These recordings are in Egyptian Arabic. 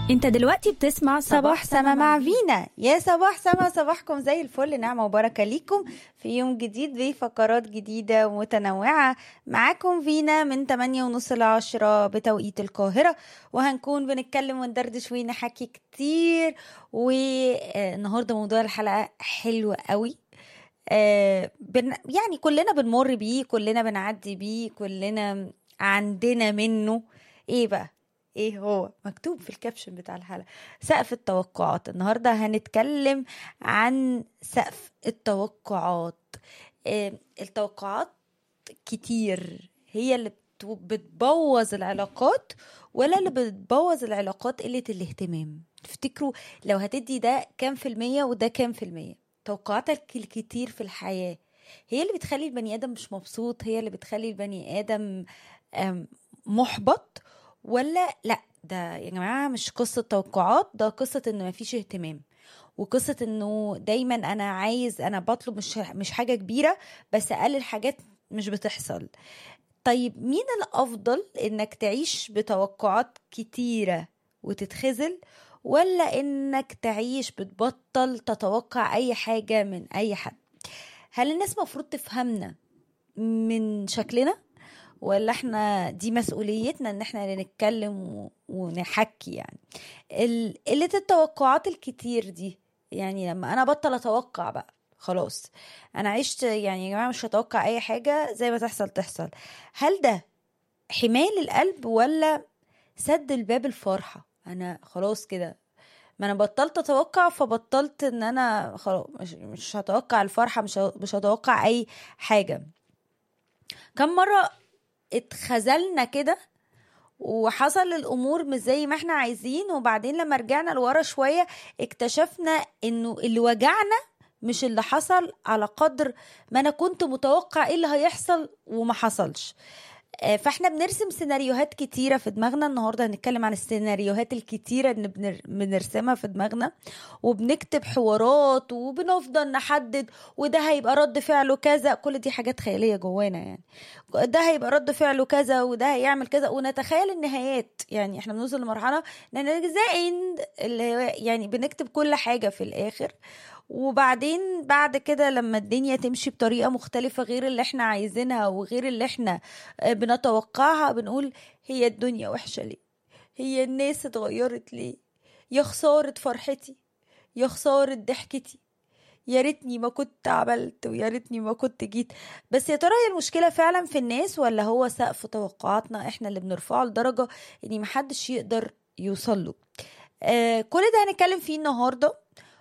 انت دلوقتي بتسمع صباح سما مع فينا يا صباح سما صباحكم زي الفل نعمة وبركة ليكم في يوم جديد بفقرات جديدة ومتنوعة معاكم فينا من 8 ونص ل 10 بتوقيت القاهرة وهنكون بنتكلم وندردش ونحكي كتير والنهاردة موضوع الحلقة حلو قوي آه، بن يعني كلنا بنمر بيه كلنا بنعدي بيه كلنا عندنا منه ايه بقى ايه هو مكتوب في الكابشن بتاع الحلقه سقف التوقعات النهارده هنتكلم عن سقف التوقعات آه، التوقعات كتير هي اللي بت- بتبوظ العلاقات ولا اللي بتبوظ العلاقات قله الاهتمام تفتكروا لو هتدي ده كام في المية وده كام في المية توقعاتك الكتير في الحياة هي اللي بتخلي البني آدم مش مبسوط هي اللي بتخلي البني آدم آم، محبط ولا لا ده يا جماعة مش قصة توقعات ده قصة انه مفيش اهتمام وقصة انه دايما انا عايز انا بطلب مش مش حاجة كبيرة بس اقل حاجات مش بتحصل طيب مين الافضل انك تعيش بتوقعات كتيرة وتتخزل ولا انك تعيش بتبطل تتوقع اي حاجة من اي حد هل الناس مفروض تفهمنا من شكلنا ولا احنا دي مسؤوليتنا ان احنا اللي نتكلم و- ونحكي يعني ال- قلة التوقعات الكتير دي يعني لما انا بطل اتوقع بقى خلاص انا عشت يعني يا جماعة مش هتوقع اي حاجة زي ما تحصل تحصل هل ده حماية للقلب ولا سد الباب الفرحة انا خلاص كده ما انا بطلت اتوقع فبطلت ان انا خلاص مش, مش هتوقع الفرحة مش ه- مش هتوقع اي حاجة كم مرة اتخذلنا كده وحصل الامور مش زي ما احنا عايزين وبعدين لما رجعنا لورا شويه اكتشفنا انه اللي وجعنا مش اللي حصل على قدر ما انا كنت متوقع ايه اللي هيحصل وما حصلش آه، فاحنا بنرسم سيناريوهات كتيرة في دماغنا النهاردة هنتكلم عن السيناريوهات الكتيرة اللي بنر- بنرسمها في دماغنا وبنكتب حوارات وبنفضل نحدد وده هيبقى رد فعله كذا كل دي حاجات خيالية جوانا يعني ده هيبقى رد فعله كذا وده هيعمل كذا ونتخيل النهايات يعني احنا بنوصل لمرحلة ان زي اند اللي هو يعني بنكتب كل حاجة في الاخر وبعدين بعد كده لما الدنيا تمشي بطريقة مختلفة غير اللي احنا عايزينها وغير اللي احنا آه، بنتوقعها بنقول هي الدنيا وحشة ليه هي الناس اتغيرت ليه يا خسارة فرحتي يا خسارة ضحكتي يا ريتني ما كنت عملت ويا ريتني ما كنت جيت بس يا ترى هي المشكلة فعلا في الناس ولا هو سقف توقعاتنا احنا اللي بنرفعه لدرجة ان محدش يقدر يوصل له آه كل ده هنتكلم فيه النهاردة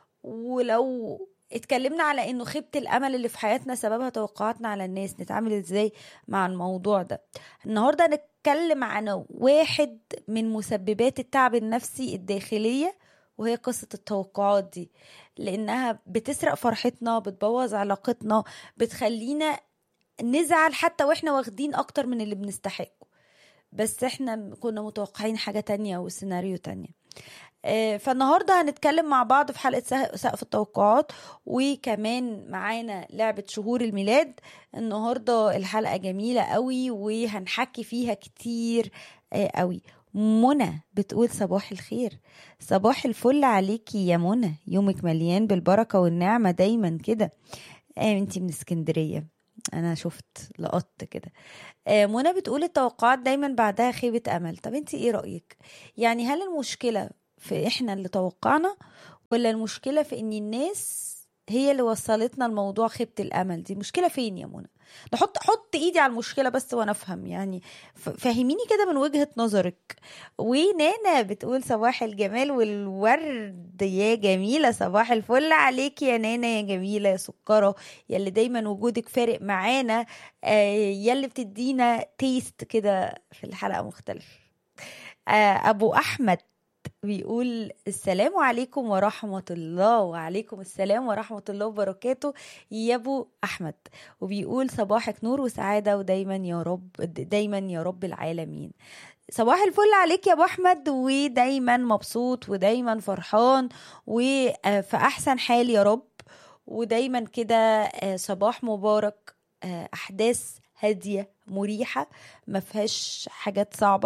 ولو اتكلمنا على انه خيبة الامل اللي في حياتنا سببها توقعاتنا على الناس نتعامل ازاي مع الموضوع ده النهاردة هنتكلم عن واحد من مسببات التعب النفسي الداخلية وهي قصة التوقعات دي لانها بتسرق فرحتنا بتبوظ علاقتنا بتخلينا نزعل حتى واحنا واخدين اكتر من اللي بنستحقه بس احنا كنا متوقعين حاجة تانية وسيناريو تانية آه، فالنهاردة هنتكلم مع بعض في حلقة سه- سقف التوقعات وكمان معانا لعبة شهور الميلاد النهاردة الحلقة جميلة قوي وهنحكي فيها كتير آه، قوي منى بتقول صباح الخير صباح الفل عليكي يا منى يومك مليان بالبركة والنعمة دايما كده آه انتي من اسكندرية انا شفت لقطت كده آه منى بتقول التوقعات دايما بعدها خيبة امل طب انتي ايه رأيك يعني هل المشكلة في احنا اللي توقعنا ولا المشكلة في ان الناس هي اللي وصلتنا لموضوع خيبة الامل دي مشكلة فين يا منى نحط حط ايدي على المشكلة بس وانا افهم يعني ف- فهميني كده من وجهة نظرك ونانا بتقول صباح الجمال والورد يا جميلة صباح الفل عليك يا نانا يا جميلة يا سكرة يلي دايما وجودك فارق معانا آه، يلي بتدينا تيست كده في الحلقة مختلف آه، أبو أحمد بيقول السلام عليكم ورحمة الله وعليكم السلام ورحمة الله وبركاته يا أبو أحمد وبيقول صباحك نور وسعادة ودايما يا رب دايما يا رب العالمين صباح الفل عليك يا ابو احمد ودايما مبسوط ودايما فرحان وفي احسن حال يا رب ودايما كده آه، صباح مبارك آه، احداث هاديه مريحه ما فيهاش حاجات صعبه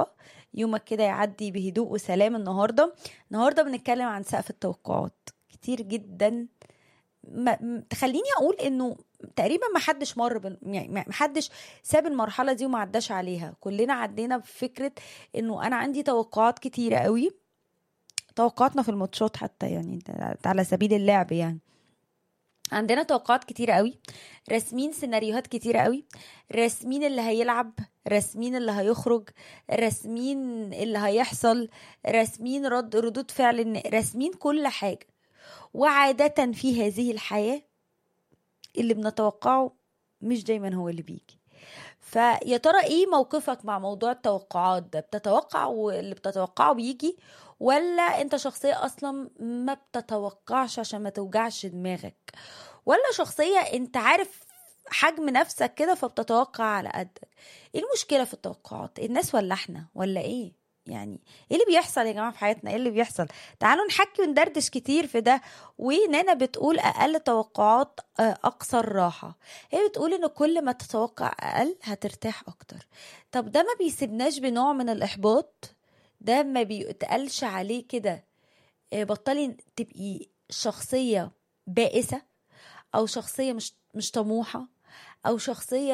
يومك كده يعدي بهدوء وسلام النهارده النهارده بنتكلم عن سقف التوقعات كتير جدا ما م- تخليني اقول انه تقريبا ما حدش مر بال... يعني ما حدش ساب المرحله دي وما عداش عليها كلنا عدينا بفكره انه انا عندي توقعات كتيره قوي توقعاتنا في الماتشات حتى يعني ده على سبيل اللعب يعني عندنا توقعات كتيرة قوي راسمين سيناريوهات كتيرة قوي راسمين اللي هيلعب راسمين اللي هيخرج راسمين اللي هيحصل راسمين رد ردود فعل الن- راسمين كل حاجة وعادة في هذه الحياة اللي بنتوقعه مش دايما هو اللي بيجي فيا ترى ايه موقفك مع موضوع التوقعات ده بتتوقع واللي بتتوقعه بيجي ولا انت شخصية اصلا ما بتتوقعش عشان ما توجعش دماغك ولا شخصية انت عارف حجم نفسك كده فبتتوقع على قدك ايه المشكلة في التوقعات الناس ولا احنا ولا ايه يعني ايه اللي بيحصل يا جماعه في حياتنا ايه اللي بيحصل تعالوا نحكي وندردش كتير في ده ونانا بتقول اقل توقعات آه، اقصر راحه هي بتقول ان كل ما تتوقع اقل هترتاح اكتر طب ده ما بيسيبناش بنوع من الاحباط ده ما بيتقالش عليه كده آه، بطلي تبقي شخصيه بائسه او شخصيه مش مش طموحه او شخصيه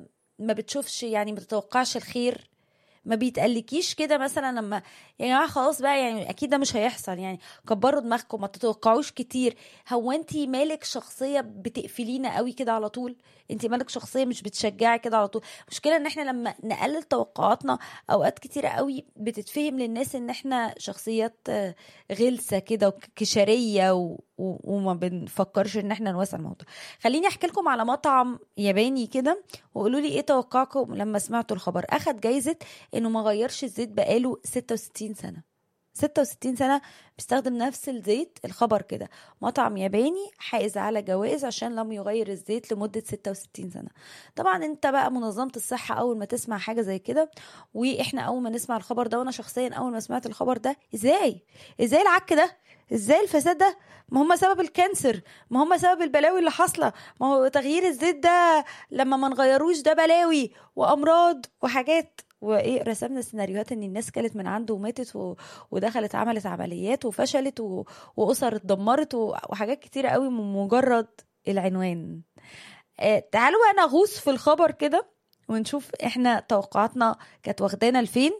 ما بتشوفش يعني ما تتوقعش الخير ما بيتقلكيش كده مثلا لما يا جماعه خلاص بقى يعني اكيد ده مش هيحصل يعني كبروا دماغكم ما تتوقعوش كتير هو انت مالك شخصيه بتقفلينا قوي كده على طول انت مالك شخصيه مش بتشجعي كده على طول المشكله ان احنا لما نقلل توقعاتنا اوقات كتيره قوي بتتفهم للناس ان احنا شخصيات آه، غلسه كده وكشريه و... و... وما بنفكرش ان احنا نوسع الموضوع خليني احكي لكم على مطعم ياباني كده وقولوا لي ايه توقعكم لما سمعتوا الخبر اخد جايزه انه ما غيرش الزيت بقاله 66 سنه 66 سنة بيستخدم نفس الزيت الخبر كده مطعم ياباني حائز على جوائز عشان لم يغير الزيت لمدة 66 سنة طبعا انت بقى منظمة الصحة اول ما تسمع حاجة زي كده واحنا اول ما نسمع الخبر ده وانا شخصيا اول ما سمعت الخبر ده ازاي ازاي العك ده ازاي الفساد ده ما هم سبب الكانسر ما هم سبب البلاوي اللي حاصله ما هو تغيير الزيت ده لما ما نغيروش ده بلاوي وامراض وحاجات وايه رسمنا سيناريوهات ان الناس كلت من عنده وماتت و... ودخلت عملت عمليات وفشلت و... واسر اتدمرت و... وحاجات كتيره قوي من مجرد العنوان آه تعالوا بقى نغوص في الخبر كده ونشوف احنا توقعاتنا كانت واخدانا لفين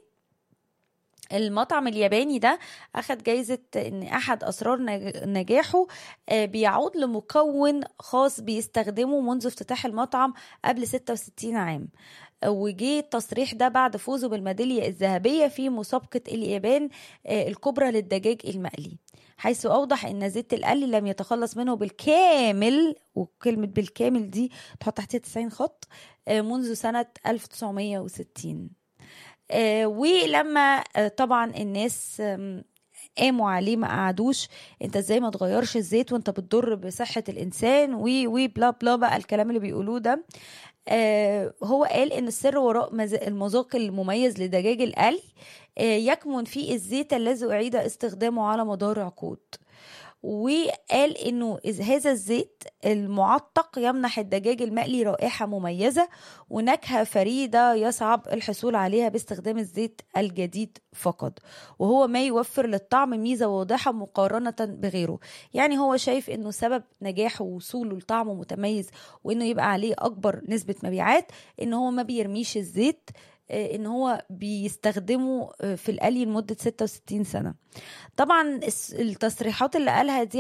المطعم الياباني ده أخد جايزة إن أحد أسرار نج- نجاحه آه، بيعود لمكون خاص بيستخدمه منذ افتتاح المطعم قبل 66 عام آه، وجه التصريح ده بعد فوزه بالميدالية الذهبية في مسابقة اليابان آه، الكبرى للدجاج المقلي حيث أوضح أن زيت القلي لم يتخلص منه بالكامل وكلمة بالكامل دي تحط تحتها 90 خط آه، منذ سنة 1960 آه، ولما آه، طبعا الناس آم، قاموا عليه ما قعدوش انت ازاي ما تغيرش الزيت وانت بتضر بصحة الانسان وي وي بلا بلا بقى الكلام اللي بيقولوه ده آه هو قال ان السر وراء مز- المذاق المميز لدجاج القلي آه يكمن في الزيت الذي اعيد استخدامه على مدار عقود وقال انه إذ هذا الزيت المعتق يمنح الدجاج المقلي رائحة مميزة ونكهة فريدة يصعب الحصول عليها باستخدام الزيت الجديد فقط وهو ما يوفر للطعم ميزة واضحة مقارنة بغيره يعني هو شايف انه سبب نجاحه ووصوله لطعم متميز وانه يبقى عليه اكبر نسبة مبيعات ان هو ما بيرميش الزيت آه، ان هو بيستخدمه آه، في القلي لمدة 66 سنة طبعا الس- التصريحات اللي قالها دي